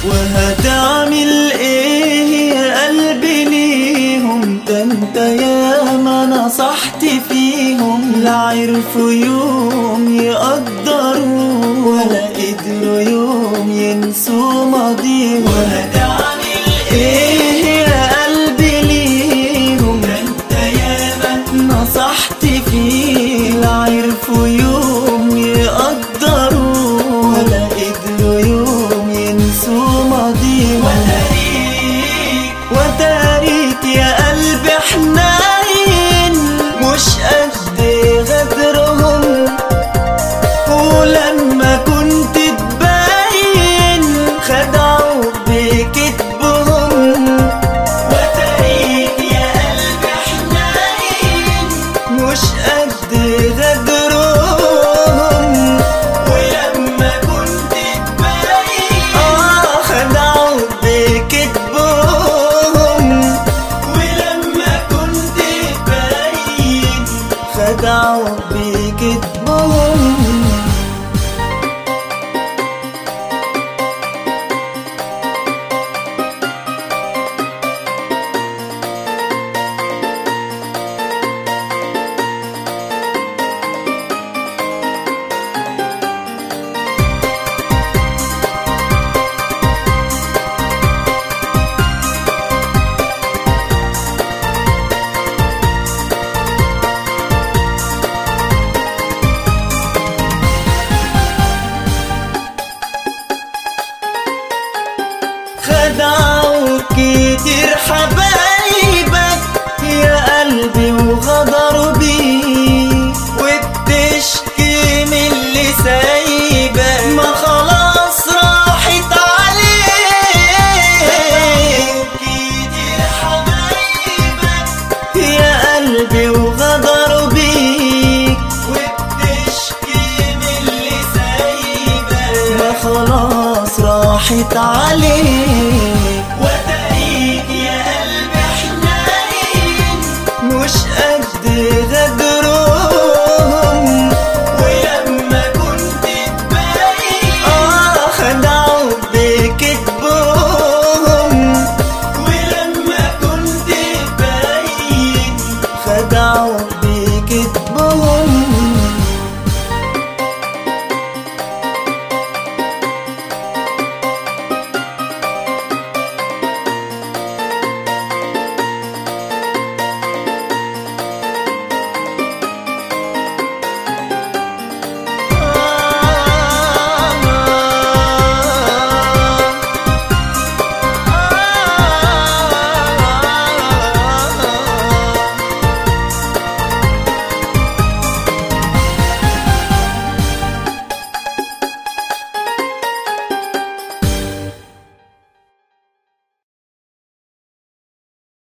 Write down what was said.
وهتعمل ايه يا قلبي ليهم ده انت يا ما نصحت فيهم لا عرفوا يوم يقدروا ولا قدروا يوم ينسوا ماضيهم وهتعمل ايه يا قلبي ليهم ده انت يا ما نصحت فيهم لا عرفوا يوم يقدروا ولا قدروا يوم ينسوا ماضيهم وتاريك وتاريك يا قلبي حنين مش قد غدرهم ولما كنت تبين خدعوا بكذبهم وتاريك يا قلبي حنين مش قد غدرهم ولما كنت تبين اه خدعوا بكذبهم ولما كنت تبين خدعوا بكذبهم خدعوا كتير حبايبك يا قلبي وغدروا بيك وبتشكي من اللي سايبك ما خلاص راحت عليك كتير حبايبك يا قلبي وغدروا بيك وبتشكي من اللي سايبك ما خلاص راحت عليك